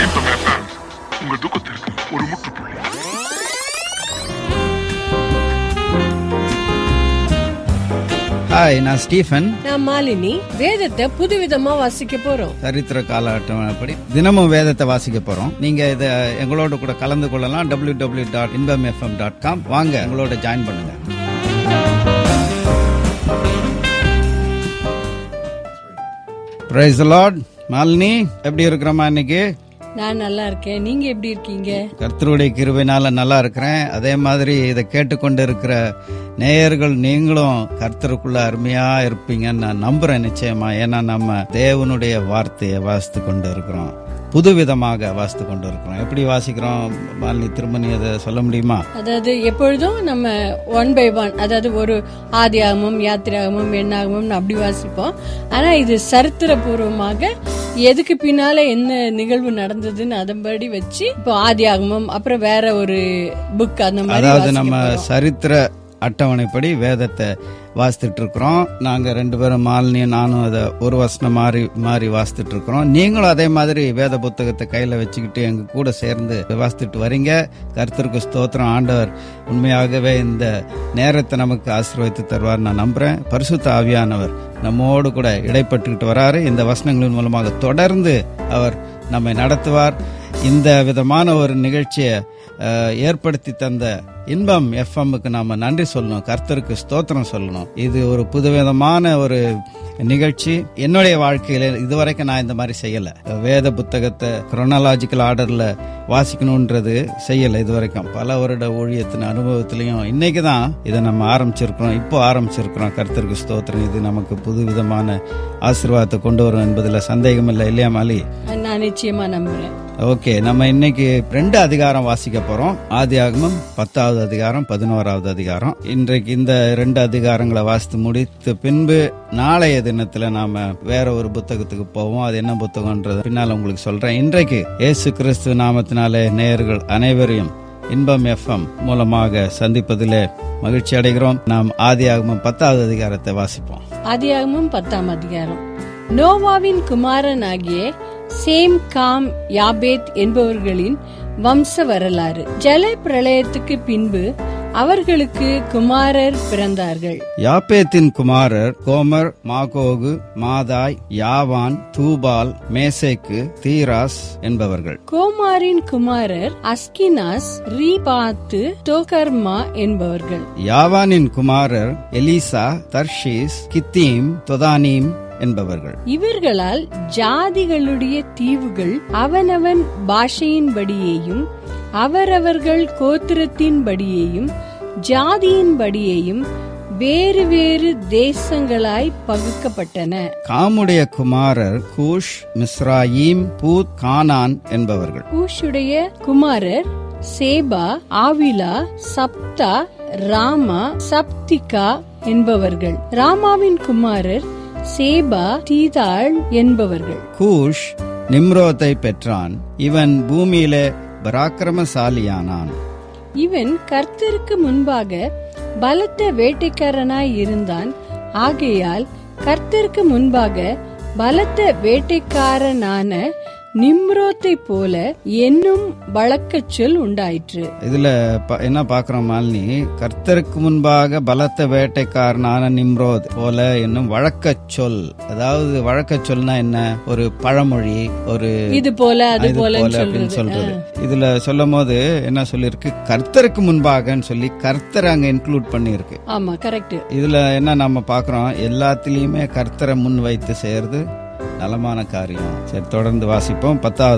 இன்பம் FM உங்க துக்கத்திற்கு ஒரு முற்றுப்புள்ளி ஹாய் நான் ஸ்டீஃபன் நான் மாலினி வேதத்தை புதுவிதமா வாசிக்க போறோம் சரித்திர கால அட்டவணைப்படி தினமும் வேதத்தை வாசிக்க போறோம் நீங்க இதை எங்களோட கூட கலந்து கொள்ளலாம் W W dot Inbam FM dot com வாங்க எங்களோட ஜாயின் பண்ணுங்க பிரைஸ் லார்ட் மாலினி எப்படி இருக்கிறோமா இன்னைக்கு நான் நல்லா இருக்கேன் நீங்க எப்படி இருக்கீங்க கர்த்தருடைய கிருபைனால நல்லா இருக்கிறேன் அதே மாதிரி இதை கேட்டுக்கொண்டு இருக்கிற நேயர்கள் நீங்களும் கர்த்தருக்குள்ள அருமையா இருப்பீங்கன்னு நான் நம்புறேன் நிச்சயமா ஏன்னா நம்ம தேவனுடைய வார்த்தையை வாசித்து கொண்டு இருக்கிறோம் புதுவிதமாக வாசித்து கொண்டு இருக்கிறோம் எப்படி வாசிக்கிறோம் மாலினி திரும்ப நீ அதை சொல்ல முடியுமா அதாவது எப்பொழுதும் நம்ம ஒன் பை ஒன் அதாவது ஒரு ஆதியாகமும் யாத்திராகமும் எண்ணாகமும் அப்படி வாசிப்போம் ஆனா இது சரித்திரபூர்வமாக எதுக்கு பின்னால என்ன நிகழ்வு நடந்ததுன்னு அதன்படி வச்சு இப்போ ஆதியாகமும் அப்புறம் வேற ஒரு புக் அந்த மாதிரி அதாவது வாசிக்க நம்ம போறோம். சரித்திர அட்டவணைப்படி வேதத்தை வாசித்துட்டு இருக்கிறோம் நாங்க ரெண்டு பேரும் மாலினியும் நானும் அதை ஒரு வசனம் மாறி மாறி வாசித்துட்டு இருக்கிறோம் நீங்களும் அதே மாதிரி வேத புத்தகத்தை கையில வச்சுக்கிட்டு எங்க கூட சேர்ந்து வாசித்துட்டு வரீங்க கர்த்தருக்கு ஸ்தோத்திரம் ஆண்டவர் உண்மையாகவே இந்த நேரத்தை நமக்கு ஆசீர்வதித்து தருவார் நான் நம்புறேன் பரிசுத்த ஆவியானவர் நம்மோடு கூட இடைப்பட்டுக்கிட்டு வராரு இந்த வசனங்களின் மூலமாக தொடர்ந்து அவர் நம்மை நடத்துவார் இந்த விதமான ஒரு நிகழ்ச்சியை அஹ், ஏற்படுத்தி தந்த இன்பம் எஃப்எம்முக்கு நாம நன்றி சொல்லணும் கர்த்தருக்கு ஸ்தோத்திரம் சொல்லணும் இது ஒரு புதுவிதமான ஒரு நிகழ்ச்சி என்னுடைய வாழ்க்கையில இதுவரைக்கும் நான் இந்த மாதிரி செய்யல வேத புத்தகத்தை குரோனாலாஜிக்கல் ஆர்டர்ல வாசிக்கணும்ன்றது செய்யல இதுவரைக்கும் பல வருட ஊழியத்தின் அனுபவத்திலையும் இன்னைக்கு தான் இதை நம்ம ஆரம்பிச்சிருக்கிறோம் இப்போ ஆரம்பிச்சிருக்கிறோம் கர்த்தருக்கு ஸ்தோத்திரம் இது நமக்கு புதுவிதமான ஆசீர்வாதத்தை கொண்டு வரும் என்பதுல சந்தேகம் இல்லை இல்லையா மாலி நான் நிச்சயமா நம்புறேன் ஓகே நம்ம இன்னைக்கு ரெண்டு அதிகாரம் வாசிக்க போறோம் ஆதி ஆகமம் பத்தாவது அதிகாரம் பதினோராவது அதிகாரம் இன்றைக்கு இந்த ரெண்டு அதிகாரங்களை வாசித்து முடித்த பின்பு நாளைய தினத்துல நாம வேற ஒரு புத்தகத்துக்கு போவோம் அது என்ன புத்தகம்ன்றது பின்னால உங்களுக்கு சொல்றேன் இன்றைக்கு இயேசு கிறிஸ்து நாமத்தினாலே நேயர்கள் அனைவரையும் இன்பம் எஃப்எம் மூலமாக சந்திப்பதிலே மகிழ்ச்சி அடைகிறோம் நாம் ஆதி ஆகமம் பத்தாவது அதிகாரத்தை வாசிப்போம் ஆதியாகமும் பத்தாம் அதிகாரம் நோவாவின் குமாரன் ஆகிய சேம் காம் யாபேத் என்பவர்களின் வம்ச வரலாறு ஜல பிரளயத்துக்கு பின்பு அவர்களுக்கு குமாரர் பிறந்தார்கள் யாப்பேத்தின் குமாரர் கோமர் மாகோகு மாதாய் யாவான் தூபால் மேசேக்கு தீராஸ் என்பவர்கள் கோமாரின் குமாரர் அஸ்கினாஸ் ரீபாத்து டோகர்மா என்பவர்கள் யாவானின் குமாரர் எலிசா தர்ஷீஸ் கித்தீம் தொதானீம் என்பவர்கள் இவர்களால் ஜாதிகளுடைய தீவுகள் அவனவன் பாஷையின்படியேயும் அவரவர்கள் கோத்திரத்தின்படியேயும் ஜாதியின்படியேயும் வேறு வேறு தேசங்களாய் பகுக்கப்பட்டன காமுடைய குமாரர் கூஷ் மிஸ்ராயீம் பூத் கானான் என்பவர்கள் கூஷுடைய குமாரர் சேபா ஆவிலா சப்தா ராமா சப்திகா என்பவர்கள் ராமாவின் குமாரர் சேபா தீதாள் என்பவர்கள் கூஷ் நிம்ரோத்தை பெற்றான் இவன் பூமியிலே பராக்கிரமசாலியானான் இவன் கர்த்தருக்கு முன்பாக பலத்த வேட்டைக்காரனாய் இருந்தான் ஆகையால் கர்த்தருக்கு முன்பாக பலத்த வேட்டைக்காரனான நிம்ரோத்தை போல என்னும் வழக்கச் சொல் உண்டாயிற்று இதுல ப- என்ன பாக்குறோம் மாலினி கர்த்தருக்கு முன்பாக பலத்த வேட்டைக்காரனான நிம்ரோத் போல என்னும் வழக்கச் சொல் அதாவது வழக்கச் சொல்னா என்ன ஒரு பழமொழி ஒரு இது போல அது இது போல போல அப்படின்னு சொல்றது இதுல சொல்லும் போது என்ன சொல்லிருக்கு கர்த்தருக்கு முன்பாகன்னு சொல்லி கர்த்தர் அங்க இன்க்ளூட் பண்ணியிருக்கு ஆமா கரெக்ட் இதுல என்ன நம்ம பாக்குறோம் எல்லாத்துலயுமே கர்த்தரை முன் வைத்து செய்யறது நலமான காரியம் சரி தொடர்ந்து வாசிப்போம் பத்தாவது